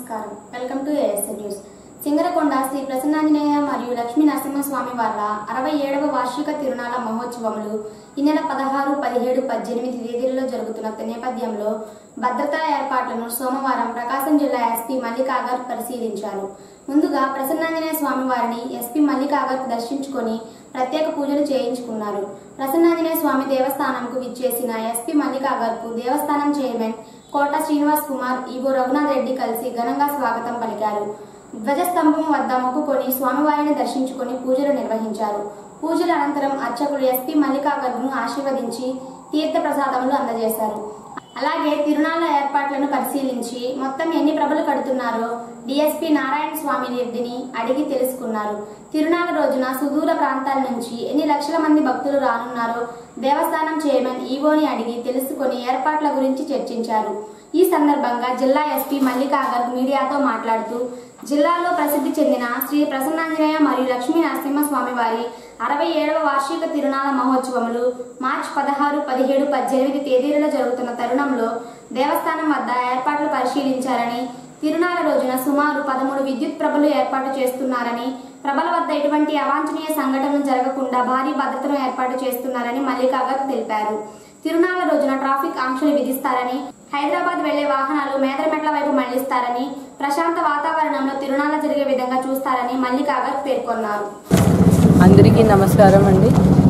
నమస్కారం welcome to ASA news Singarakonda Sri Prasannanjaneya మరియు లక్ష్మీ నరసింహస్వామి వార్ల అరవై ఏడవ వార్షిక తిరునాళ మహోత్సవములు ఈ నెల పదహారు పదిహేడు పద్దెనిమిది తేదీలలో జరుగుతున్న నేపథ్యంలో భద్రతా ఏర్పాట్లను సోమవారం ప్రకాశం జిల్లా ఎస్పీ మల్లికాగర్ పరిశీలించారు ముందుగా ప్రసన్నాంజనేయ స్వామి వారిని ఎస్పీ మల్లికాగర్ దర్శించుకొని ప్రత్యేక పూజలు చేయించుకున్నారు ప్రసన్నాంజనేయ స్వామి దేవస్థానంకు విచ్చేసిన ఎస్పీ మల్లికాగర్ కు దేవస్థానం చైర్మన్ కోట శ్రీనివాస్ కుమార్ ఈవో రఘునాథ్ రెడ్డి కలిసి ఘనంగా స్వాగతం పలికారు ధ్వజస్తంభం వద్ద మొక్కుకొని స్వామివారిని దర్శించుకొని పూజలు నిర్వహించారు పూజల అనంతరం అర్చకులు ఎస్పీ మల్లికాగర్ను ఆశీర్వదించి తీర్థ ప్రసాదములు అందజేశారు అలాగే తిరునాళ్ల ఏర్పాట్లను పరిశీలించి మొత్తం ఎన్ని ప్రభలు కడుతున్నారో డిఎస్పీ నారాయణ స్వామి రెడ్డిని అడిగి తెలుసుకున్నారు తిరునాళ్ల రోజున సుదూర ప్రాంతాల నుంచి ఎన్ని లక్షల మంది భక్తులు రానున్నారో దేవస్థానం చైర్మన్ ఈవోని అడిగి తెలుసుకొని ఏర్పాట్ల గురించి చర్చించారు ఈ సందర్భంగా జిల్లా ఎస్పీ మల్లికాగర్ మీడియాతో మాట్లాడుతూ జిల్లాలో ప్రసిద్ధి చెందిన శ్రీ ప్రసన్నాంజనేయ మరియు లక్ష్మీ నరసింహస్వామి వారి అరవై ఏడవ వార్షిక తిరునాళ మహోత్సవములు మార్చి పదహారు పదిహేడు పద్దెనిమిది తేదీలలో జరుగుతున్న తరుణంలో దేవస్థానం వద్ద ఏర్పాట్లు పరిశీలించారని తిరునాళ రోజున సుమారు పదమూడు విద్యుత్ ప్రభలు ఏర్పాటు చేస్తున్నారని ప్రభల వద్ద ఎటువంటి అవాంఛనీయ సంఘటనలు జరగకుండా భారీ భద్రతను ఏర్పాటు చేస్తున్నారని మల్లికాగర్ తెలిపారు తిరునాళ్ల రోజున ట్రాఫిక్ ఆంక్షలు విధిస్తారని హైదరాబాద్ వెళ్లే వాహనాలు మేదరమెట్ల వైపు మళ్లిస్తారని ప్రశాంత వాతావరణంలో తిరునాళ్ల జరిగే విధంగా చూస్తారని మల్లికాగర్ పేర్కొన్నారు అందరికీ నమస్కారం అండి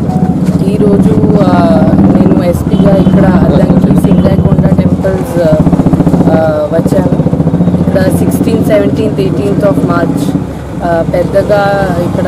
ఈరోజు ఆ, నేను ఎస్పీగా ఇక్కడ అద్దంకి సింగాకొండ టెంపుల్స్ ఆ, వచ్చాను ఇక్కడ sixteenth seventeenth eighteenth of March ఆ, పెద్దగా ఇక్కడ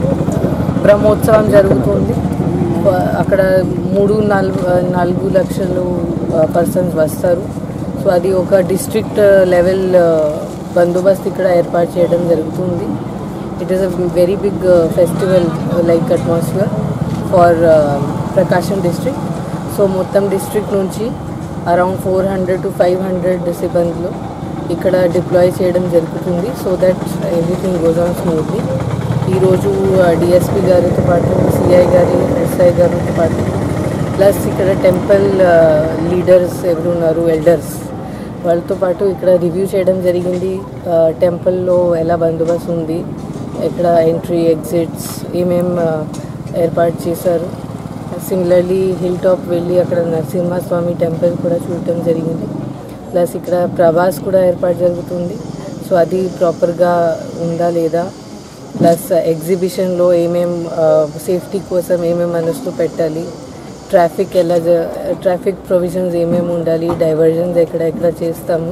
బ్రహ్మోత్సవం జరుగుతుంది ఆ, అక్కడ మూడు నాలుగు నాలుగు లక్షలు పర్సన్స్ వస్తారు సో అది ఒక డిస్ట్రిక్ట్ లెవెల్ బందోబస్తు ఇక్కడ ఏర్పాటు చేయడం జరుగుతుంది it is a very big festival like atmosphere for Prakasam district so మొత్తం డిస్ట్రిక్ట్ నుంచి around four hundred to five hundred సిబ్బందులు ఇక్కడ డిప్లాయ్ చేయడం జరుగుతుంది so that everything goes on smoothly ఈరోజు డిఎస్పి గారితో పాటు సిఐ గారి ఎస్ఐ గారితో పాటు ప్లస్ ఇక్కడ టెంపుల్ లీడర్స్ ఎవరు ఉన్నారు ఎల్డర్స్ వాళ్ళతో పాటు ఇక్కడ రివ్యూ చేయడం జరిగింది టెంపుల్లో ఎలా బందోబస్తు ఉంది ఇక్కడ ఎంట్రీ ఎగ్జిట్స్ ఏమేం ఆ, ఏర్పాటు చేశారు సిమిలర్లీ హిల్ టాప్ వెళ్ళి అక్కడ నరసింహస్వామి టెంపుల్ కూడా చూడటం జరిగింది ప్లస్ ఇక్కడ ప్రవాస్ కూడా ఏర్పాటు జరుగుతుంది సో అది ప్రాపర్గా ఉందా లేదా ప్లస్ ఎగ్జిబిషన్లో ఏమేం సేఫ్టీ కోసం ఏమేం మనసులో పెట్టాలి ట్రాఫిక్ ఎలా ట్రాఫిక్ ప్రొవిజన్స్ ఏమేమి ఉండాలి డైవర్జన్స్ ఎక్కడ ఎక్కడ చేస్తాము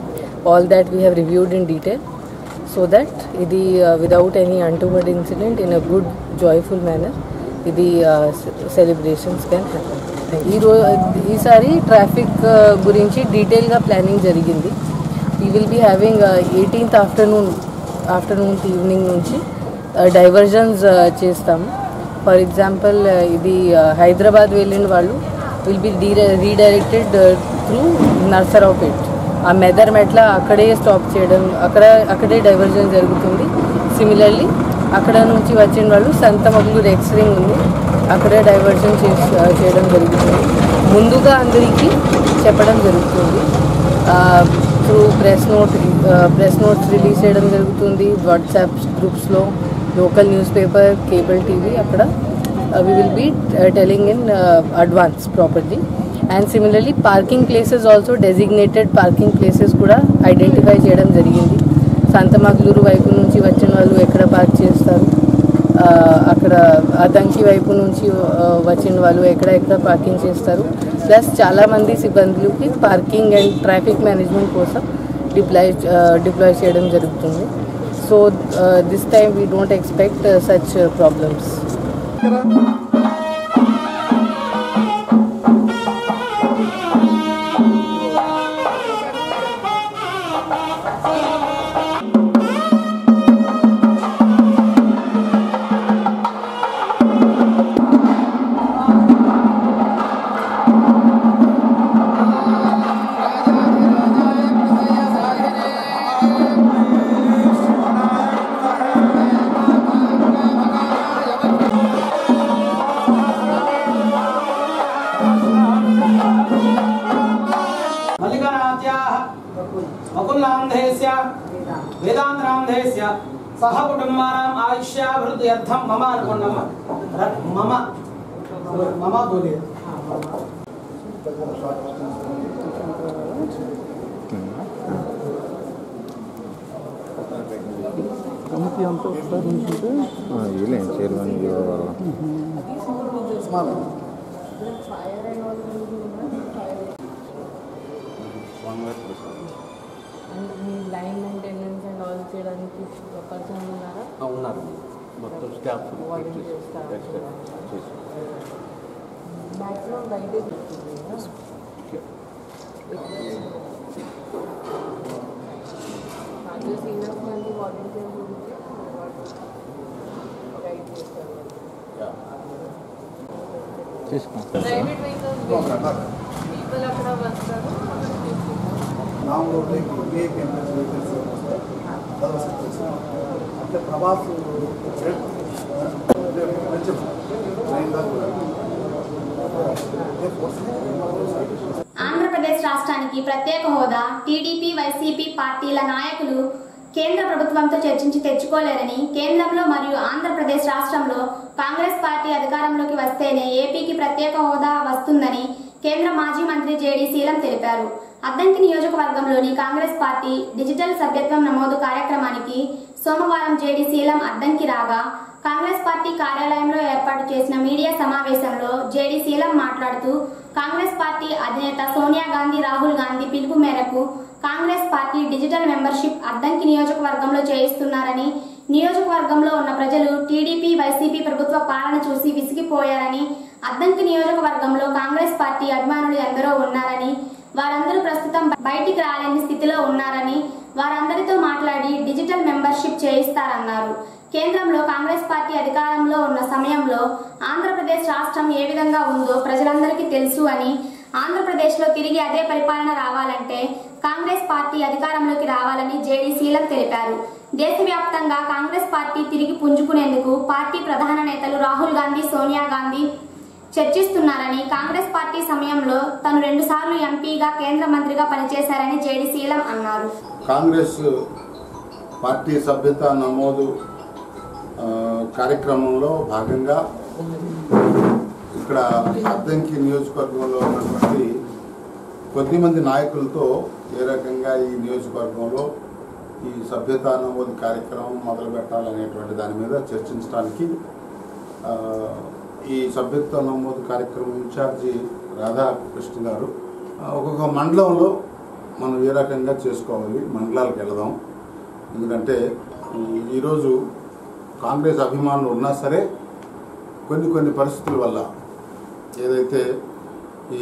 all that we have reviewed in detail so that ఇది without any untoward incident in a good joyful manner ఇది సెలబ్రేషన్స్ క్యాన్ హ్యాపన్ ఈ రో ఈసారి ట్రాఫిక్ గురించి డీటెయిల్గా ప్లానింగ్ జరిగింది we will be having eighteenth afternoon afternoon evening నుంచి diversions చేస్తాము ఫర్ ఎగ్జాంపుల్ ఇది హైదరాబాద్ వెళ్ళిన వాళ్ళు విల్ బి డీ రీడైరెక్టెడ్ త్రూ నర్సరావుపేట్ ఆ మెదర్ మెట్ల అక్కడే స్టాప్ చేయడం అక్కడ అక్కడే డైవర్జన్ జరుగుతుంది సిమిలర్లీ అక్కడ నుంచి వచ్చిన వాళ్ళు సంతమగ్లూరు ఎక్స్రింగ్ ఉంది అక్కడే డైవర్జన్ చేసి చేయడం జరుగుతుంది ముందుగా అందరికీ చెప్పడం జరుగుతుంది through press note press notes release చేయడం జరుగుతుంది వాట్సాప్ గ్రూప్స్లో local newspaper cable TV అక్కడ we will be telling in advance properly and similarly parking places also designated parking places కూడా ఐడెంటిఫై చేయడం జరిగింది సంతమగ్లూరు వైపు నుంచి వచ్చిన వాళ్ళు ఎక్కడ పార్క్ చేస్తారు ఆ, అక్కడ అదంకి వైపు నుంచి ఆ, వచ్చిన వాళ్ళు ఎక్కడ ఎక్కడ పార్కింగ్ చేస్తారు ప్లస్ చాలామంది సిబ్బందులకి పార్కింగ్ అండ్ ట్రాఫిక్ మేనేజ్మెంట్ కోసం డిప్లాయ్ డిప్లాయ్ చేయడం జరుగుతుంది so this time we don't expect such problems Thank నామధేయస్య వేదాంత నామధేయస్య సహ కుటుంబానాం ఆయుష్యాభివృద్ధ్యర్థం మమ అనుకున్నమ్మ ర- మమ మమ బోలే ఇవ్వలే చైర్మన్ అండ్ మీ లైన్ మెయింటెనెన్స్ అండ్ ఆల్ చేయడానికి ఒక పర్సన్ ఉన్నారా ఉన్నారు మొత్తం స్టాఫ్ Volunteer staff. మ్యాక్సిమం బయట అదే సీనియర్స్ మంది వాలంటీర్స్ ఉంటే గైడ్ చేస్తారు ప్రైవేట్ వెహికల్స్ పీపుల్ అక్కడ వస్తారు అక్కడ తీసుకుంటారు ನಾವು like V I P M S vehicles ಅದರ ಸೆಕ್ಟರ್ಸ್ ಮತ್ತು ಪ್ರವಾಸ ఆంధ్రప్రదేశ్ రాష్ట్రానికి ప్రత్యేక హోదా టీడీపీ వైసీపీ పార్టీల నాయకులు కేంద్ర ప్రభుత్వంతో చర్చించి తెచ్చుకోలేరని కేంద్రంలో మరియు ఆంధ్రప్రదేశ్ రాష్ట్రంలో కాంగ్రెస్ పార్టీ అధికారంలోకి వస్తేనే ఏపీకి ప్రత్యేక హోదా వస్తుందని కేంద్ర మాజీ మంత్రి జేడీ శీలం తెలిపారు అద్దంకి నియోజకవర్గంలోని కాంగ్రెస్ పార్టీ డిజిటల్ సభ్యత్వం నమోదు కార్యక్రమానికి సోమవారం జేడీ శీలం అద్దంకి రాగా కాంగ్రెస్ పార్టీ కార్యాలయంలో ఏర్పాటు చేసిన మీడియా సమావేశంలో జేడీ శీలం మాట్లాడుతూ కాంగ్రెస్ పార్టీ అధినేత సోనియా గాంధీ రాహుల్ గాంధీ పిలుపు మేరకు Congress party digital membership Addanki నియోజకవర్గంలో చేయిస్తున్నారని నియోజకవర్గంలో ఉన్న ప్రజలు టీడీపీ వైసీపీ ప్రభుత్వ పాలన చూసి విసిగిపోయారని అద్దంకి నియోజకవర్గంలో కాంగ్రెస్ పార్టీ అభిమానులు ఎందరో ఉన్నారని వారందరూ ప్రస్తుతం బయటికి రాలేని స్థితిలో ఉన్నారని వారందరితో మాట్లాడి డిజిటల్ మెంబర్షిప్ చేయిస్తారన్నారు కేంద్రంలో కాంగ్రెస్ పార్టీ అధికారంలో ఉన్న సమయంలో ఆంధ్రప్రదేశ్ రాష్ట్రం ఏ విధంగా ఉందో ప్రజలందరికీ తెలుసు అని ఆంధ్రప్రదేశ్లో తిరిగి అదే పరిపాలన రావాలంటే కాంగ్రెస్ పార్టీ అధికారంలోకి రావాలని జేడీ శీలం తెలిపారు దేశవ్యాప్తంగా కాంగ్రెస్ పార్టీ తిరిగి పుంజుకునేందుకు పార్టీ ప్రధాన నేతలు రాహుల్ గాంధీ సోనియా గాంధీ చర్చిస్తున్నారని కాంగ్రెస్ పార్టీ సమయంలో తను రెండుసార్లు ఎంపీగా కేంద్ర మంత్రిగా పనిచేశారని జేడీ శీలం అన్నారు కాంగ్రెస్ పార్టీ సభ్యత నమోదు ఆ, కార్యక్రమంలో భాగంగా ఇక్కడ అద్దంకి నియోజకవర్గంలో ఉన్నటువంటి కొద్దిమంది నాయకులతో ఏ రకంగా ఈ నియోజకవర్గంలో ఈ సభ్యత నమోదు కార్యక్రమం మొదలు పెట్టాలనేటువంటి దాని మీద చర్చించడానికి ఆ, ఈ సభ్యత్వ నమోదు కార్యక్రమం ఇన్ఛార్జి రాధాకృష్ణ గారు ఆ, ఒక్కొక్క మండలంలో మనం ఏ రకంగా చేసుకోవాలి మండలాలకు వెళదాం ఎందుకంటే ఈ- ఈరోజు కాంగ్రెస్ అభిమానులు ఉన్నా సరే కొన్ని కొన్ని పరిస్థితుల వల్ల ఏదైతే ఈ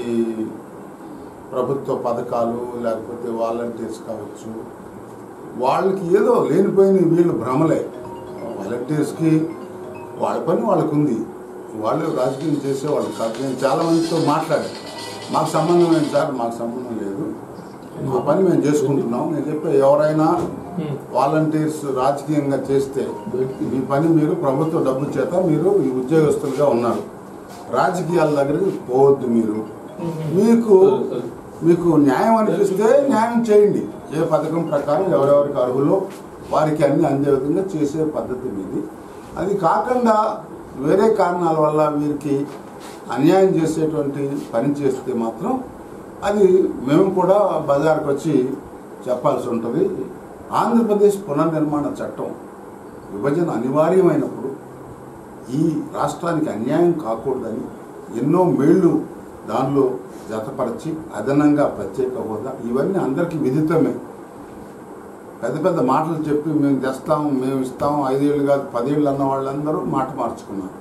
ప్రభుత్వ పథకాలు లేకపోతే వాలంటీర్స్ కావచ్చు వాళ్ళకి ఏదో లేనిపోయిన వీళ్ళు భ్రమలే వాలంటీర్స్కి వాళ్ళ పని వాళ్ళకు ఉంది వాళ్ళు రాజకీయం చేసేవాళ్ళు కాదు నేను చాలా మందితో మాట్లాడాను మాకు సంబంధం ఏంటి సార్ మాకు సంబంధం లేదు మా పని మేము చేసుకుంటున్నాం నేను చెప్పే ఎవరైనా వాలంటీర్స్ రాజకీయంగా చేస్తే మీ పని మీరు ప్రభుత్వ డబ్బు చేత మీరు ఈ ఉద్యోగస్తులుగా ఉన్నారు రాజకీయాల దగ్గరికి పోవద్దు మీరు మీకు మీకు న్యాయం అనిపిస్తే న్యాయం చేయండి ఏ పథకం ప్రకారం ఎవరెవరికి అర్హులో వారికి అన్ని అందే విధంగా చేసే పద్ధతి మీది అది కాకుండా వేరే కారణాల వల్ల వీరికి అన్యాయం చేసేటువంటి పని చేస్తే మాత్రం అది మేము కూడా బజార్కి వచ్చి చెప్పాల్సి ఉంటుంది ఆంధ్రప్రదేశ్ పునర్నిర్మాణ చట్టం విభజన అనివార్యమైనప్పుడు ఈ రాష్ట్రానికి అన్యాయం కాకూడదని ఎన్నో మేళ్లు దానిలో జతపరిచి అదనంగా ప్రత్యేక హోదా ఇవన్నీ అందరికీ విదితమే పెద్ద పెద్ద మాటలు చెప్పి మేము తెస్తాం మేము ఇస్తాం ఐదేళ్ళు కాదు పదేళ్ళు అన్న వాళ్ళందరూ మాట మార్చుకున్నారు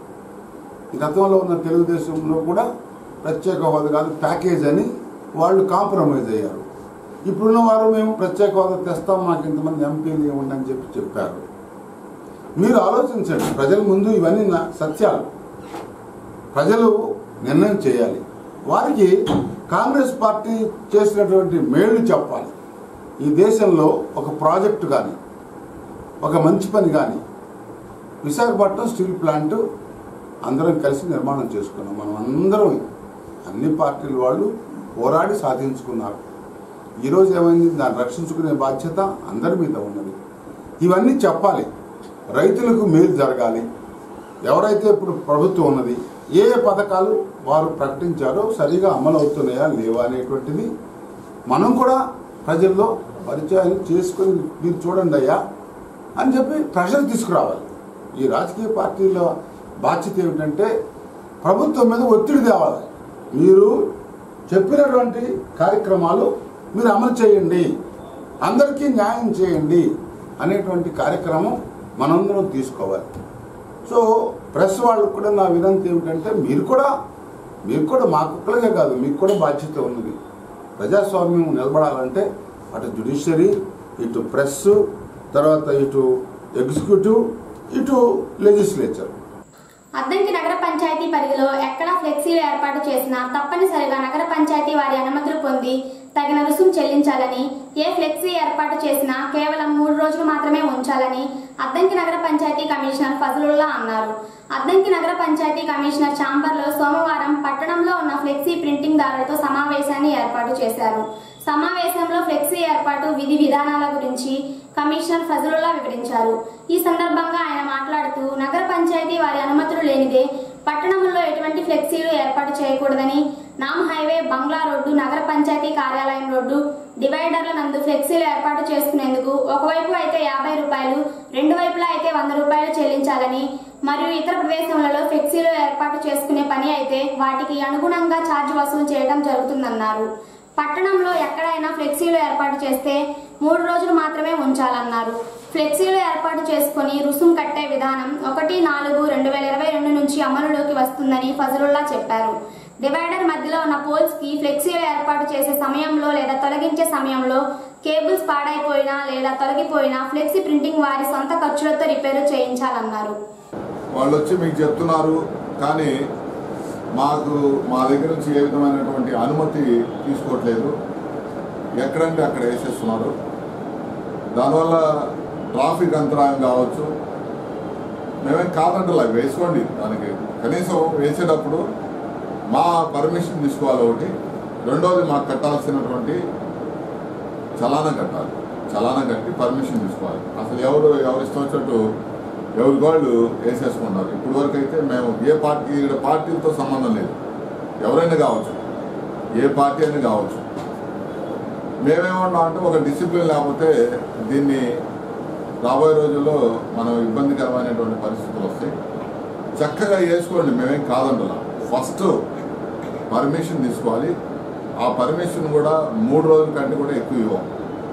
గతంలో ఉన్న తెలుగుదేశంలో కూడా ప్రత్యేక హోదా కాదు ప్యాకేజ్ అని వాళ్ళు కాంప్రమైజ్ అయ్యారు ఇప్పుడున్న వారు మేము ప్రత్యేక హోదా తెస్తాం మాకు ఇంతమంది ఎంపీలు ఇవ్వండి అని చెప్పి చెప్పారు మీరు ఆలోచించండి ప్రజల ముందు ఇవన్నీ నా- సత్యాలు ప్రజలు నిర్ణయం చేయాలి వారికి కాంగ్రెస్ పార్టీ చేసినటువంటి మేళ్లు చెప్పాలి ఈ దేశంలో ఒక ప్రాజెక్టు కానీ ఒక మంచి పని కానీ విశాఖపట్నం స్టీల్ ప్లాంట్ అందరం కలిసి నిర్మాణం చేసుకున్నాం మనం అందరం అన్ని పార్టీల వాళ్ళు పోరాడి సాధించుకున్నారు ఈరోజు ఏమైంది దాన్ని రక్షించుకునే బాధ్యత అందరి మీద ఉన్నది ఇవన్నీ చెప్పాలి రైతులకు మేలు జరగాలి ఎవరైతే ఇప్పుడు ప్రభుత్వం ఉన్నది ఏ ఏ పథకాలు వారు ప్రకటించారో సరిగా అమలు అవుతున్నాయా లేవా అనేటువంటిది మనం కూడా ప్రజల్లో పరిచయాలు చేసుకొని మీరు చూడండి అయ్యా అని చెప్పి ప్రెషర్ తీసుకురావాలి ఈ రాజకీయ పార్టీల బాధ్యత ఏమిటంటే ప్రభుత్వం మీద ఒత్తిడి తేవాలి మీరు చెప్పినటువంటి కార్యక్రమాలు మీరు అమలు చేయండి అందరికీ న్యాయం చేయండి అనేటువంటి కార్యక్రమం మనందరం తీసుకోవాలి సో ప్రెస్ వాళ్ళకు కూడా నా వినంతి ఏమిటంటే మీరు కూడా మీకు కూడా మాకు ఒక్కరిగా కాదు మీకు కూడా బాధ్యత ఉన్నది ప్రజాస్వామ్యం నిలబడాలంటే అటు జుడిషియరీ ఇటు ప్రెస్ తర్వాత ఇటు ఎగ్జిక్యూటివ్ ఇటు లెజిస్లేచర్ అద్దంకి నగర పంచాయతీ పరిధిలో ఎక్కడ ఫ్లెక్సీలు ఏర్పాటు చేసినా తప్పనిసరిగా నగర పంచాయతీ వారి అనుమతులు పొంది తగిన రుసుము చెల్లించాలని ఏ ఫ్లెక్సీ ఏర్పాటు చేసినా కేవలం మూడు రోజులు మాత్రమే ఉంచాలని అద్దంకి నగర పంచాయతీ కమిషనర్ ఫజలుల్లా అన్నారు అద్దంకి నగర పంచాయతీ కమిషనర్ ఛాంబర్లో సోమవారం పట్టణంలో ఉన్న ఫ్లెక్సీ ప్రింటింగ్ దారులతో సమావేశాన్ని ఏర్పాటు చేశారు సమావేశంలో ఫ్లెక్సీ ఏర్పాటు విధి విధానాల గురించి కమిషనర్ ఫజలుల్లా వివరించారు ఈ సందర్భంగా ఆయన మాట్లాడుతూ నగర పంచాయతీ వారి అనుమతులు లేనిదే పట్టణంలో ఎటువంటి ఫ్లెక్సీలు ఏర్పాటు చేయకూడదని నామ్ హైవే బంగ్లా రోడ్డు నగర పంచాయతీ కార్యాలయం రోడ్డు డివైడర్ల నందు ఫ్లెక్సీలు ఏర్పాటు చేసుకునేందుకు ఒకవైపు అయితే యాభై రూపాయలు రెండు వైపులా అయితే వంద రూపాయలు చెల్లించాలని మరియు ఇతర ప్రదేశములలో ఫ్లెక్సీలు ఏర్పాటు చేసుకునే పని అయితే వాటికి అనుగుణంగా ఛార్జ్ వసూలు చేయడం జరుగుతుందన్నారు పట్టణంలో ఎక్కడైనా ఫ్లెక్సీలు ఏర్పాటు చేస్తే మూడు రోజులు మాత్రమే ఉంచాలన్నారు ఫ్లెక్సీలు ఏర్పాటు చేసుకుని రుసుము కట్టే విధానం ఒకటి నాలుగు రెండు వేల ఇరవై రెండు నుంచి అమలులోకి వస్తుందని ఫజలుల్లా చెప్పారు డివైడర్ మధ్యలో ఉన్న పోల్స్ కి ఫ్లెక్సీలు ఏర్పాటు చేసే సమయంలో లేదా తొలగించే సమయంలో కేబుల్స్ పాడైపోయినా లేదా తొలగిపోయినా ఫ్లెక్సీ ప్రింటింగ్ వారి సొంత ఖర్చులతో రిపేరు చేయించాలన్నారు వాళ్ళు వచ్చి మీకు చెప్తున్నారు కానీ మాకు మా దగ్గర నుంచి ఏ విధమైనటువంటి అనుమతి తీసుకోవట్లేదు ఎక్కడంటే అక్కడ వేసేస్తున్నారు దానివల్ల ట్రాఫిక్ అంతరాయం కావచ్చు మేమేం కాదంటలా వేసుకోండి దానికి కనీసం వేసేటప్పుడు మా పర్మిషన్ తీసుకోవాలి ఒకటి రెండోది మాకు కట్టాల్సినటువంటి చలానా కట్టాలి చలానా కట్టి పర్మిషన్ తీసుకోవాలి అసలు ఎవరు ఎవరు ఇష్టం వచ్చినట్టు ఎవరి వాళ్ళు వేసేసుకుంటారు ఇప్పుడు వరకు అయితే మేము ఏ పార్టీ ఇక్కడ పార్టీలతో సంబంధం లేదు ఎవరైనా కావచ్చు ఏ పార్టీ అయినా కావచ్చు మేమేమన్నాం అంటే ఒక డిసిప్లిన్ లేకపోతే దీన్ని రాబోయే రోజుల్లో మనం ఇబ్బందికరమైనటువంటి పరిస్థితులు వస్తాయి చక్కగా వేసుకోండి మేమేం కాదంటున్నా ఫస్ట్ పర్మిషన్ తీసుకోవాలి ఆ పర్మిషన్ కూడా మూడు రోజుల కంటే కూడా ఎక్కువ ఇవ్వం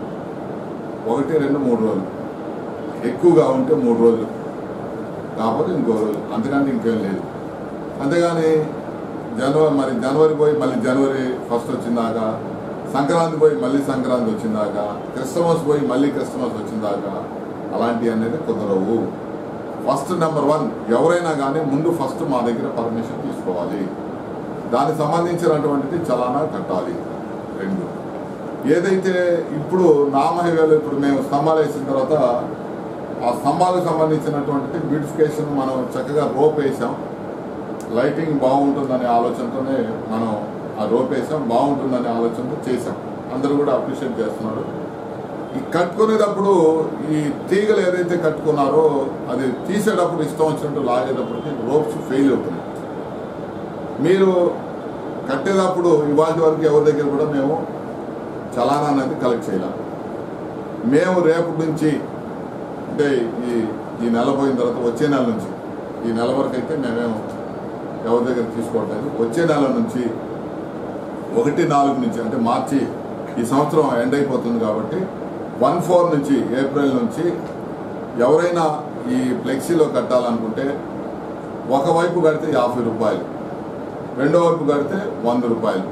ఒకటి రెండు మూడు రోజులు ఎక్కువగా ఉంటే మూడు రోజులు కాకపోతే ఇంకో రోజు అంతకంటే ఇంకేం లేదు అంతేగాని జనవరి మరి జనవరి పోయి మళ్ళీ జనవరి ఫస్ట్ వచ్చిందాక సంక్రాంతి పోయి మళ్ళీ సంక్రాంతి వచ్చిందాక క్రిస్టమస్ పోయి మళ్ళీ క్రిస్టమస్ వచ్చిందాక అలాంటివి అనేది కుదరవు ఫస్ట్ నెంబర్ వన్ ఎవరైనా కానీ ముందు ఫస్ట్ మా దగ్గర పర్మిషన్ తీసుకోవాలి దానికి సంబంధించినటువంటిది చలానా కట్టాలి రెండు ఏదైతే ఇప్పుడు నామ హైవేలో ఇప్పుడు మేము స్తంభాలు వేసిన తర్వాత ఆ స్తంభాలకు సంబంధించినటువంటి బ్యూటిఫికేషన్ మనం చక్కగా రోప్ వేసాం లైటింగ్ బాగుంటుందనే ఆలోచనతోనే మనం ఆ రోప్ వేసాం బాగుంటుందనే ఆలోచనతో చేసాం అందరూ కూడా అప్రిషియేట్ చేస్తున్నారు ఈ కట్టుకునేటప్పుడు ఈ తీగలు ఏదైతే కట్టుకున్నారో అది తీసేటప్పుడు ఇష్టం వచ్చినట్టు లాగేటప్పటికి రోప్స్ ఫెయిల్ అవుతున్నాయి మీరు కట్టేటప్పుడు ఇవాళ వరకు ఎవరి దగ్గర కూడా మేము చలానా అనేది కలెక్ట్ చేయలేం మేము రేపటి నుంచి అంటే ఈ ఈ నెల పోయిన తర్వాత వచ్చే నెల నుంచి ఈ నెల వరకు అయితే మేమేమో ఎవరి దగ్గర తీసుకోవట్లేదు వచ్చే నెల నుంచి ఒకటి నాలుగు నుంచి అంటే మార్చి ఈ సంవత్సరం ఎండ్ అయిపోతుంది కాబట్టి వన్ ఫోర్ నుంచి ఏప్రిల్ నుంచి ఎవరైనా ఈ ఫ్లెక్సీలో కట్టాలనుకుంటే ఒకవైపు కడితే యాభై రూపాయలు రెండో వైపు కడితే వంద రూపాయలు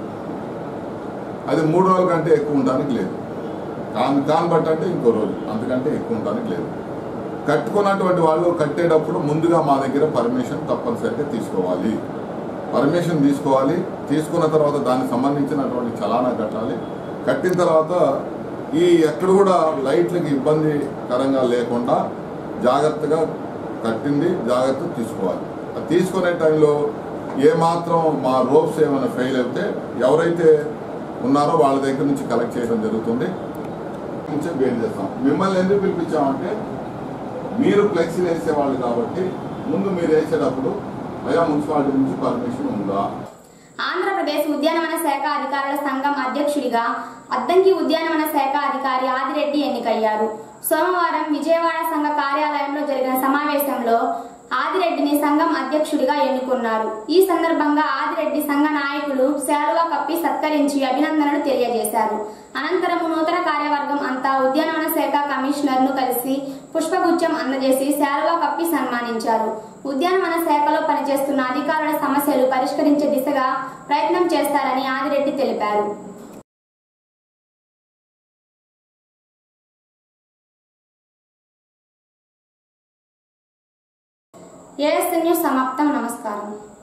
అది మూడు రోజుల కంటే ఎక్కువ ఉండడానికి లేదు కాన్ కాన్ బట్ అంటే ఇంకో రోజు అంతకంటే ఎక్కువ ఉండడానికి లేదు కట్టుకున్నటువంటి వాళ్ళు కట్టేటప్పుడు ముందుగా మా దగ్గర పర్మిషన్ తప్పనిసరిగా తీసుకోవాలి పర్మిషన్ తీసుకోవాలి తీసుకున్న తర్వాత దానికి సంబంధించినటువంటి చలానా కట్టాలి కట్టిన తర్వాత ఈ ఎక్కడ కూడా లైట్లకి ఇబ్బందికరంగా లేకుండా జాగ్రత్తగా కట్టింది జాగ్రత్త తీసుకోవాలి అది తీసుకునే టైంలో ఏ మాత్రం మా రోప్స్ ఏమైనా ఫెయిల్ అయితే ఎవరైతే ఉన్నారో వాళ్ళ దగ్గర నుంచి కలెక్ట్ చేయడం జరుగుతుంది నుంచే బేర్ చేస్తాం మిమ్మల్ని ఎందుకు పిలిపించామంటే మీరు ఫ్లెక్సీలు వేసేవాళ్ళు కాబట్టి ముందు మీరు వేసేటప్పుడు అయా మున్సిపాలిటీ నుంచి పర్మిషన్ ఉందా ఆంధ్రప్రదేశ్ ఉద్యానవన శాఖ అధికారుల సంఘం అధ్యక్షుడిగా అద్దంకి ఉద్యానవన శాఖ అధికారి ఆదిరెడ్డి ఎన్నికయ్యారు సోమవారం విజయవాడ సంఘ కార్యాలయంలో జరిగిన సమావేశంలో ఆదిరెడ్డిని సంఘం అధ్యక్షుడిగా ఎన్నుకున్నారు ఈ సందర్భంగా ఆదిరెడ్డి సంఘ నాయకులు శాలువా కప్పి సత్కరించి అభినందనలు తెలియజేశారు అనంతరం నూతన కార్యవర్గం అంతా ఉద్యానవన శాఖ కమిషనర్ ను కలిసి పుష్పగుచ్చం అందజేసి శాలువా కప్పి సన్మానించారు ఉద్యానవన శాఖలో పనిచేస్తున్న అధికారుల సమస్యలు పరిష్కరించే దిశగా ప్రయత్నం చేస్తారని ఆదిరెడ్డి తెలిపారు ఏఎస్ న్యూస్ సమాప్తం నమస్కారం